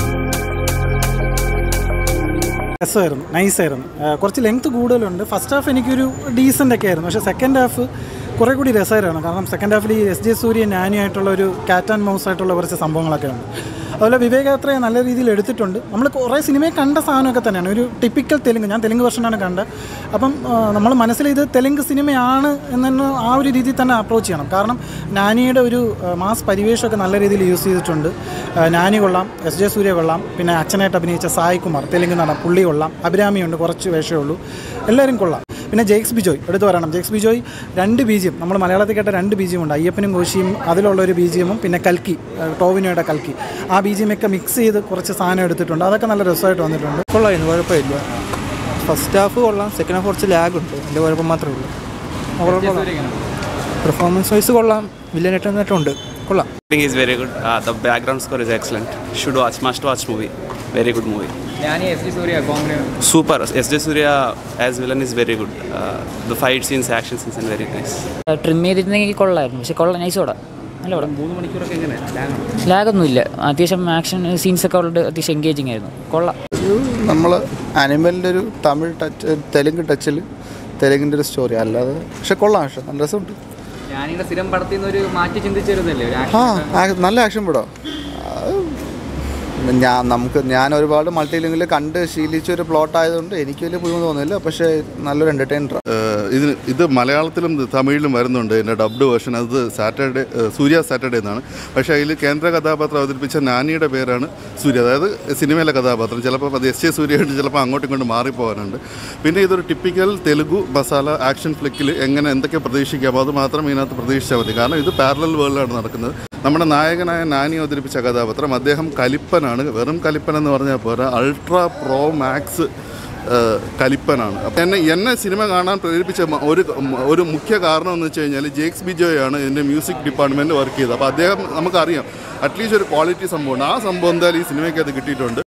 രസമായിരുന്നു നൈസായിരുന്നു കുറച്ച് ലെങ്ത് കൂടുതലുണ്ട് ഫസ്റ്റ് ഹാഫ് എനിക്കൊരു ഡീസൻ്റ് ഒക്കെ ആയിരുന്നു പക്ഷേ സെക്കൻഡ് ഹാഫ് കുറേ കൂടി രസമായിരുന്നു കാരണം സെക്കൻഡ് ഹാഫിൽ ഈ എസ് ജെ സൂര്യ നാനിയായിട്ടുള്ള ഒരു കാറ്റ് ആൻഡ് മൗസ് ആയിട്ടുള്ള കുറച്ച് സംഭവങ്ങളൊക്കെ ഉണ്ട് അതുപോലെ വിവേകയാത്രയെ നല്ല രീതിയിൽ എടുത്തിട്ടുണ്ട് നമ്മൾ കുറേ സിനിമയെ കണ്ട സാധനമൊക്കെ തന്നെയാണ് ഒരു ടിപ്പിക്കൽ തെലുങ്ക് ഞാൻ തെലുങ്ക് വെർഷനാണ് കണ്ടത് അപ്പം നമ്മൾ മനസ്സിൽ ഇത് തെലുങ്ക് സിനിമയാണ് എന്ന് ആ ഒരു രീതിയിൽ തന്നെ അപ്രോച്ച് ചെയ്യണം കാരണം നാനിയുടെ ഒരു ആ, മാസ് പരിവേഷമൊക്കെ നല്ല രീതിയിൽ യൂസ് ചെയ്തിട്ടുണ്ട് ആ, നാനി കൊള്ളാം എസ് ജെ സൂര്യ കൊള്ളാം പിന്നെ അച്ഛനായിട്ട് അഭിനയിച്ച സായ് കുമാർ തെലുങ്ക് നടൻ പുള്ളി കൊള്ളാം അഭിരാമിയുണ്ട് കുറച്ച് വേഷമേ ഉള്ളൂ എല്ലാവരും കൊള്ളാം പിന്നെ ജെയ്ക്സ് ബിജോയ് എടുത്തു പറയണം ജെയ്ക്സ് ബിജോയ് രണ്ട് ബീജിയം നമ്മൾ മലയാളത്തിൽ കേട്ട രണ്ട് ബീജിയം ഉണ്ട് അയ്യപ്പനും കോശിയും അതിലുള്ള ഒരു ബീജിയമും പിന്നെ കൽക്കി ആ, ടോവിനോയുടെ കൽക്കി ആ ബീജിയമൊക്കെ മിക്സ് ചെയ്ത് കുറച്ച് സാധനം എടുത്തിട്ടുണ്ട് അതൊക്കെ നല്ല രസമായിട്ട് വന്നിട്ടുണ്ട് കൊള്ളായിരുന്നു കുഴപ്പമില്ല ഫസ്റ്റ് ഹാഫ് കൊള്ളാം സെക്കൻഡ് ഹാഫ് കുറച്ച് ലാഗ് ഉണ്ട് എൻ്റെ കുഴപ്പം മാത്രമേ ഉള്ളൂ പെർഫോമൻസ് വൈസ് കൊള്ളാം വില്ലനായിട്ട് വന്നിട്ടുണ്ട് കൊള്ളാം Acting is very good. Uh, the background score is excellent. Should watch, must watch movie. Very good movie. ഞാൻ S J Suryah comedy Super. S. J. Surya as villain is very good. Uh, the fight scenes, action scenes, are very nice. Trim ചെയ്തിരുന്നെങ്കിൽ കൊള്ളായിരുന്നു പക്ഷെ കൊള്ളാം nice പടം നല്ല പടം മൂന്ന് മണിക്കൂറൊക്കെ എങ്ങനെ ലാഗൊന്നുമില്ല അത്യാവശ്യം ആക്ഷൻ സീൻസൊക്കെ ഉള്ളത് അത്യാവശ്യം എൻഗേജിങ് ആയിരുന്നു കൊള്ളാം നമ്മൾ അനിമലിൻ്റെ ഒരു തമിഴ് ടച്ച് തെലുങ്ക് ടച്ചിൽ തെലുങ്കിൻ്റെ ഒരു സ്റ്റോറി അല്ലാതെ പക്ഷെ കൊള്ളാം പക്ഷെ നല്ല രസമുണ്ട് ഞാനിവിടെ സ്ഥിരം പടത്തിൽ നിന്ന് ഒരു മാറ്റി ചിന്തിച്ചിരുന്നല്ലേ ഒരു ആ ആ- നല്ല ആക്ഷൻ പടം ഞാൻ നമുക്ക് ഞാൻ ഒരുപാട് മൾട്ടി ലിങ്കിൽ കണ്ട് ശീലിച്ച ഒരു പ്ലോട്ട് ആയതുകൊണ്ട് എനിക്ക് വലിയ പുതുമ തോന്നുന്നില്ല പക്ഷേ നല്ലൊരു എൻ്റർടൈനർ ഏഹ് ഇതിന് ഇത് മലയാളത്തിലും തമിഴിലും വരുന്നുണ്ട് ഇതിൻ്റെ ഡബ്ഡ് വേർഷൻ അത് സാറ്റർഡേ ഏഹ് സൂര്യ സാറ്റർഡേ എന്നാണ് പക്ഷേ അതിൽ കേന്ദ്ര കഥാപാത്രം അവതരിപ്പിച്ച നാനിയുടെ പേരാണ് സൂര്യ അതായത് സിനിമയിലെ കഥാപാത്രം ചിലപ്പോൾ അത് എസ് ജെ സൂര്യയായിട്ട് ചിലപ്പോൾ അങ്ങോട്ടും ഇങ്ങോട്ടും മാറിപ്പോകാനുണ്ട് പിന്നെ ഇതൊരു ടിപ്പിക്കൽ തെലുഗു മസാല ആക്ഷൻ ഫ്ലിക്കിൽ എങ്ങനെ എന്തൊക്കെ പ്രതീക്ഷിക്കാമോ അത് മാത്രം ഇതിനകത്ത് പ്രതീക്ഷിച്ചാൽ മതി കാരണം ഇത് പാരലൽ വേൾഡിലാണ് നടക്കുന്നത് നമ്മുടെ നായകനായ നാനി അവതരിപ്പിച്ച കഥാപാത്രം അദ്ദേഹം കലിപ്പനാണ് വെറും കലിപ്പൻ എന്ന് പറഞ്ഞാൽ പോരാ അൾട്രാ പ്രോ മാക്സ് ഏഹ് കലിപ്പനാണ് അപ്പം എന്നെ എന്നെ സിനിമ കാണാൻ പ്രേരിപ്പിച്ച മ- ഒരു ഒരു മുഖ്യ കാരണം എന്ന് വെച്ച് കഴിഞ്ഞാൽ ജേക്സ് ബിജോയാണ് ഇതിൻ്റെ മ്യൂസിക് ഡിപ്പാർട്ട്മെൻറ്റ് വർക്ക് ചെയ്തത് അപ്പോൾ അദ്ദേഹം നമുക്കറിയാം അറ്റ്ലീസ്റ്റ് ഒരു ക്വാളിറ്റി സംഭവമുണ്ട് ആ സംഭവം എന്തായാലും ഈ സിനിമയ്ക്ക് അത് കിട്ടിയിട്ടുണ്ട്